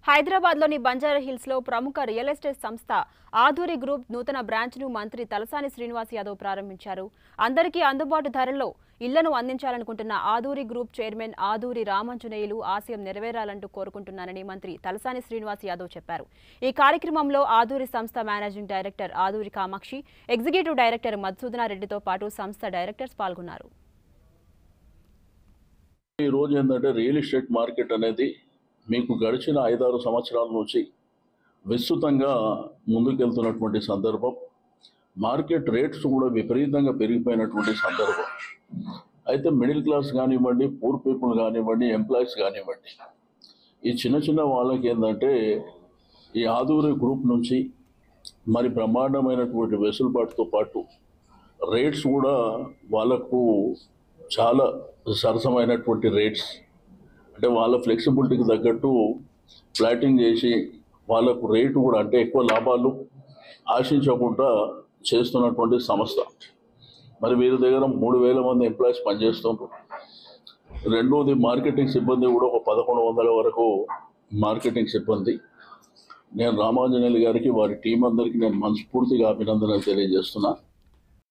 హైదరాబాద్లోని బంజారా హిల్స్లో ప్రముఖ రియల్ ఎస్టేట్ సంస్థ ఆధురి గ్రూప్ నూతన బ్రాంచ్ను మంత్రి తలసాని శ్రీనివాస్ యాదవ్ ప్రారంభించారు అందరికీ అందుబాటు ధరల్లో ఇళ్లను అందించాలనుకుంటున్న ఆధూరి గ్రూప్ చైర్మన్ ఆధూరి రామంజనేయులు ఆశయం నెరవేరాలంటూ కోరుకుంటున్నానని మంత్రి తలసాని శ్రీనివాస్ యాదవ్ చెప్పారు ఈ కార్యక్రమంలో ఆధూరి సంస్థ managing director Adhuri Kamakshi executive director మధుసూదనారెడ్డితో పాటు సంస్థ డైరెక్టర్స్ పాల్గొన్నారు ఈ రోజు ఏంటంటే రియల్ ఎస్టేట్ మార్కెట్ అనేది మీకు గడిచిన ఐదారు సంవత్సరాల నుంచి విస్తృతంగా ముందుకెళ్తున్నటువంటి సందర్భం మార్కెట్ రేట్స్ కూడా విపరీతంగా పెరిగిపోయినటువంటి సందర్భం అయితే మిడిల్ క్లాస్ కానివ్వండి పూర్ పీపుల్ కానివ్వండి ఎంప్లాయీస్ కానివ్వండి ఈ చిన్న చిన్న వాళ్ళకి ఏంటంటే ఈ ఆదూరి గ్రూప్ నుంచి మరి బ్రహ్మాండమైనటువంటి వెసులుబాటుతో పాటు రేట్స్ కూడా వాళ్ళకు చాలా సరసమైనటువంటి రేట్స్ అంటే వాళ్ళ ఫ్లెక్సిబిలిటీకి తగ్గట్టు ఫ్లాటింగ్ చేసి వాళ్ళకు రేటు కూడా అంటే ఎక్కువ లాభాలు ఆశించకుండా చేస్తున్నటువంటి సంస్థ మరి వీరి దగ్గర మూడు వేల మంది ఎంప్లాయీస్ పనిచేస్తున్నారు రెండోది మార్కెటింగ్ సిబ్బంది కూడా ఒక పదకొండు వందల వరకు మార్కెటింగ్ సిబ్బంది నేను రామాంజనేయులు గారికి వారి టీం అందరికీ నేను మనస్ఫూర్తిగా అభినందనలు తెలియజేస్తున్నా